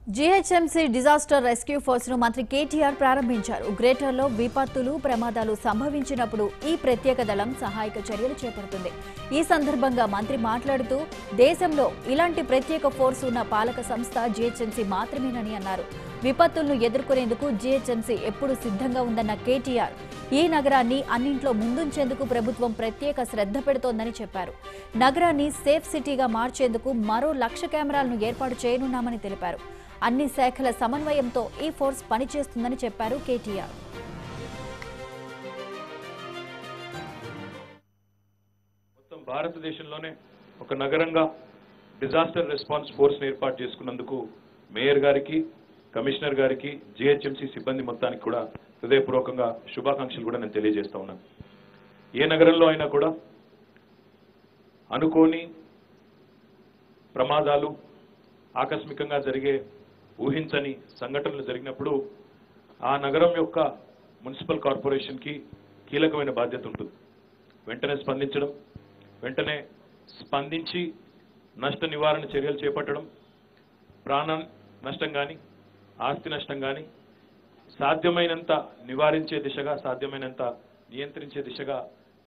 GHMC disaster rescue force ను మంత్రి కేటీఆర్ ప్రారంభించారు గ్రేటర్లో విపత్తులు ప్రమాదాలు సంభవించినప్పుడు ఈ ప్రత్యేక దళం సహాయక చర్యలు చేపడుతుంది ఈ సందర్భంగా మంత్రి మాట్లాడుతూ దేశంలో ఇలాంటి ప్రత్యేక ఫోర్స్ ఉన్న పాలక సంస్థ జీహెచ్ఎంసీ మాత్రమేనని అన్నారు విపత్తులను ఎదుర్కొనేందుకు జీహెచ్ఎంసీ ఎప్పుడు సిద్ధంగా ఉందన్న కేటీఆర్ ఈ నగరాన్ని అన్నింట్లో ముందుంచేందుకు ప్రభుత్వం ప్రత్యేక శ్రద్ధ పెడుతోందని చెప్పారు నగరాన్ని సేఫ్ సిటీగా మార్చేందుకు మరో లక్ష కెమెరాలను ఏర్పాటు చేయనున్నామని తెలిపారు అన్ని శాఖల సమన్వయంతో ఈ ఫోర్స్ పనిచేస్తుందని చెప్పారు కేటీఆర్ మొత్తం భారతదేశంలోనే ఒక నగరంగా డిజాస్టర్ రెస్పాన్స్ ఫోర్స్ ఏర్పాటు చేసుకున్నందుకు మేయర్ గారికి కమిషనర్ గారికి జిహెచ్ఎంసీ సిబ్బంది మొత్తానికి కూడా హృదయపూర్వకంగా శుభాకాంక్షలు కూడా నేను తెలియజేస్తా ఉన్నాను ఏ నగరంలో అయినా కూడా అనుకోని ప్రమాదాలు ఆకస్మికంగా జరిగే ఊహించని సంఘటనలు జరిగినప్పుడు ఆ నగరం యొక్క మున్సిపల్ కార్పొరేషన్కి కీలకమైన బాధ్యత ఉంటుంది వెంటనే స్పందించడం వెంటనే స్పందించి నష్ట నివారణ చర్యలు చేపట్టడం ప్రాణ నష్టం కానీ ఆస్తి నష్టం కానీ సాధ్యమైనంత నివారించే దిశగా సాధ్యమైనంత నియంత్రించే దిశగా